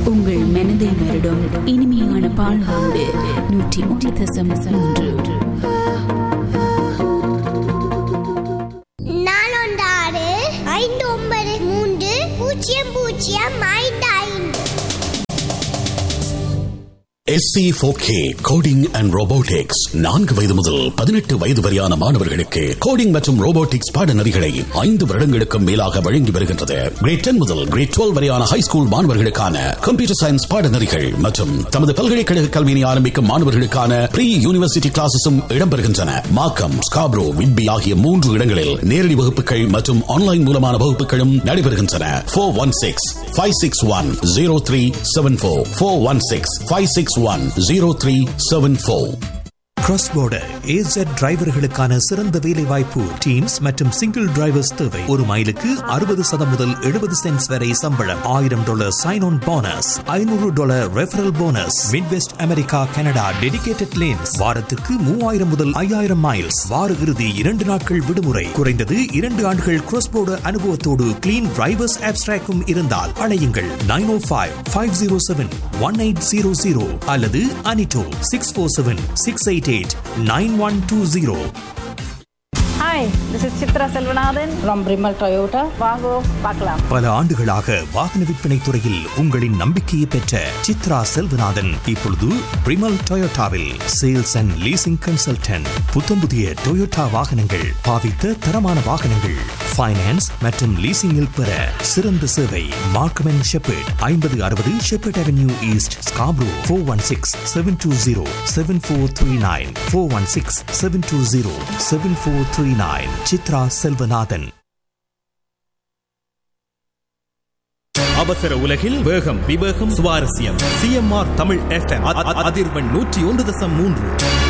உங்கள் மனதை மருடும் இனிமையான பால்கோடு நூற்றி மூன்று தசம் மூன்று நாலொண்டாறு ஐந்து ஒன்பது மூன்று பூஜ்ஜியம் பூஜ்ஜியம் ஐந்து ஐந்து SC four K coding and robotics நான்கு வயது முதல் பதினெட்டு வயது வரையான மாணவர்களுக்கு கோடிங் மற்றும் ரோபோட்டிக்ஸ் பாடநெறிகளை ஐந்து வருடங்களுக்கும் மேலாக வழங்கி வருகின்றது கிரேட் டென் முதல் கிரேட் டுவெல் வரையான ஹை ஸ்கூல் மாணவர்களுக்கான கம்ப்யூட்டர் சயின்ஸ் பாடநெறிகள் மற்றும் தமது பல்கலைக்கழக கல்வியினை ஆரம்பிக்கும் மாணவர்களுக்கான ப்ரீ யூனிவர்சிட்டி கிளாஸஸும் இடம்பெறுகின்றன மாக்கம் ஸ்காப்ரோ விட்பி ஆகிய மூன்று இடங்களில் நேரடி வகுப்புகள் மற்றும் ஆன்லைன் மூலமான வகுப்புகளும் நடைபெறுகின்றன four one six five six one zero three seven four four one six five six one zero three seven four cross border AZ டிரைவர்களுக்கான சிறந்த வேலை வாய்ப்பு டீம்ஸ் மற்றும் சிங்கிள் டிரைவர்ஸ் தேவை ஒரு மைலுக்கு அறுபது சதம் முதல் எழுபது சென்ட்ஸ் வரை சம்பளம் ஆயிரம் டாலர் சைன் ஆன் போனஸ் ஐநூறு dollar referral bonus midwest America Canada dedicated lanes வாரத்துக்கு மூவாயிரம் முதல் ஐயாயிரம் மைல்ஸ் வார இறுதி இரண்டு நாட்கள் விடுமுறை குறைந்தது இரண்டு ஆண்டுகள் கிராஸ் border அனுபவத்தோடு கிளீன் டிரைவர்ஸ் ஆப்ஸ்ட்ராக்கும் இருந்தால் அழையுங்கள் nine O five five zero seven one eight zero zero அல்லது அனிட்டோ six four seven six eight eight nine one two zero hi this is Chitra Selvanathan from Primal Toyota வாங்கோ பார்க்கலாம் பல ஆண்டுகளாக வாகன விற்பனை துறையில் உங்களின் நம்பிக்கையை பெற்ற சித்ரா செல்வநாதன் இப்பொழுது பிரிமல் டொயோட்டாவில் சேல்ஸ் அண்ட் லீசிங் கன்சல்டன்ட் புத்தம்புதிய டொயோட்டா வாகனங்கள் பாவித்த தரமான வாகனங்கள் ஃபைனான்ஸ் மற்றும் லீசிங்கில் பெற சிறந்த சேவை மார்க்கம் அண்ட் ஷெப்பர்ட் ஐம்பது அறுபது Sheppard avenue east Scarborough four one six seven two zero seven four three nine four one six seven two zero seven four three nine Chitra Selvanathan அவசர உலகில் வேகம் விவேகம் சுவாரஸ்யம் சிஎம்ஆர் தமிழ் எஃப்எம் அதிர்வெண் நூற்றி ஒன்று தசம் மூன்று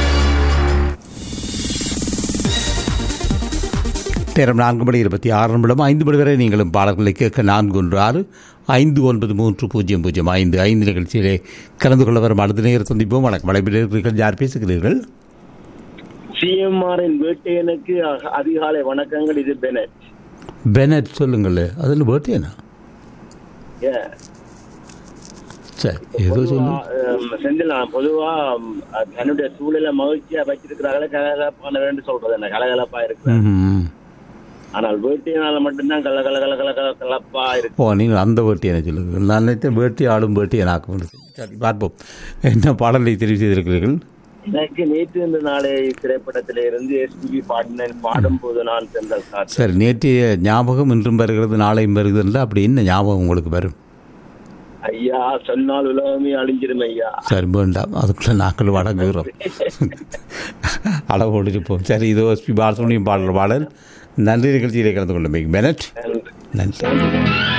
நேரம் நான்கு மணி இருபத்தி ஆறு நிமிடம் ஐந்து மணி வரை நீங்களும் பாடல்களை கேட்க நான்கு ஒன்று ஆறு ஐந்து ஒன்பது மூன்று பூஜ்ஜியம் பூஜ்ஜியம் ஐந்து ஐந்து நிகழ்ச்சியிலே கலந்து கொள்ள வரும் அடுத்த நேரம் சந்திப்போம் வணக்கம் வலைப்பினர்கள் யார் பேசுகிறீர்கள் சிஎம்ஆரின் வேட்டையனுக்கு அக- அதிகாலை வணக்கங்கள் இது பெனட் பெனட் சொல்லுங்கள் அதில் பேர்த்தேனா Yeah. சரி ஏதோ சொல்லு ஆம், செந்தில் நான் பொதுவா ம், அஹ், தன்னுடைய சூழலை மகிழ்ச்சியா வச்சிருக்கிறாங்களே கலகலப்பான வேண்டும் சொல்றது என்ன கலகலப்பா இருக்கு ம்ஹும். ஆனால் வேட்டையினால மட்டும்தான் கல கல கல கல கல கலப்பா இருக்கு ஓ நீங்கள் அந்த வேட்டியனை சொல்லுங்கள் நான் நினைத்தேன் வேட்டி ஆளும் வேட்டி எனக்கு ஒன்று சரி பார்ப்போம் என்ன பாடலை தெரிவு செய்திருக்கிறீர்கள் எனக்கு நேற்று இந்த நாளை திரைப்படத்தில இருந்து எஸ்பிபி பாடினேன் பாடும் போது நான் சென்றல் காற்று சரி நேற்றைய ஞாபகம் இன்றும் வருகிறது நாளையும் வருகிறது அப்படி என்ன ஞாபகம் உங்களுக்கு வரும் ஐயா சொன்னால் உலகமே அழிஞ்சிரும் ஐயா சரி வேண்டாம் அதுக்குள்ள நாங்கள் வழங்குகிறோம் அளவோடு இருப்போம் சரி இதோ எஸ்பி பாலசுமணியும் பாடல் பாடல் நன்றி நிகழ்ச்சியிலே கலந்து கொள்ள பெனட் நன்றி. நன்றி